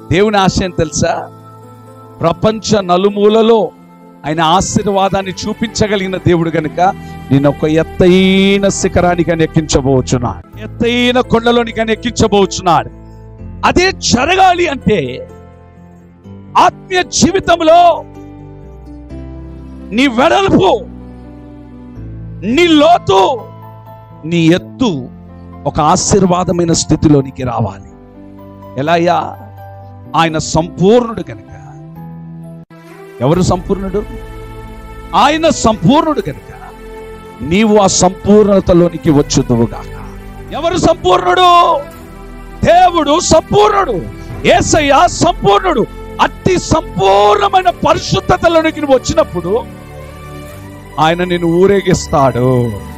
దేవుని ఆశయం తెలుసా ప్రపంచ నలుమూలలో ఆయన ఆశీర్వాదాన్ని చూపించగలిగిన దేవుడు గనుక నేను ఒక ఎత్తైన శిఖరానికి ఆయన ఎక్కించబోచున్నాడు ఎత్తైన కొండలోనికి ఆయన ఎక్కించబోచున్నాడు అదే జరగాలి అంటే ఆత్మీయ జీవితంలో నీ వెడల్పు నీ లోతు నీ ఎత్తు ఒక ఆశీర్వాదమైన స్థితిలోనికి రావాలి ఎలా అయ్యా ఆయన సంపూర్ణుడు కనుక ఎవరు సంపూర్ణుడు ఆయన సంపూర్ణుడు కనుక నీవు ఆ సంపూర్ణతలోనికి వచ్చుదువుగాక ఎవరు సంపూర్ణుడు దేవుడు సంపూర్ణుడు ఏసయ్య సంపూర్ణుడు అతి సంపూర్ణమైన పరిశుద్ధతలోనికి నువ్వు వచ్చినప్పుడు ఆయన నిన్ను ఊరేగిస్తాడు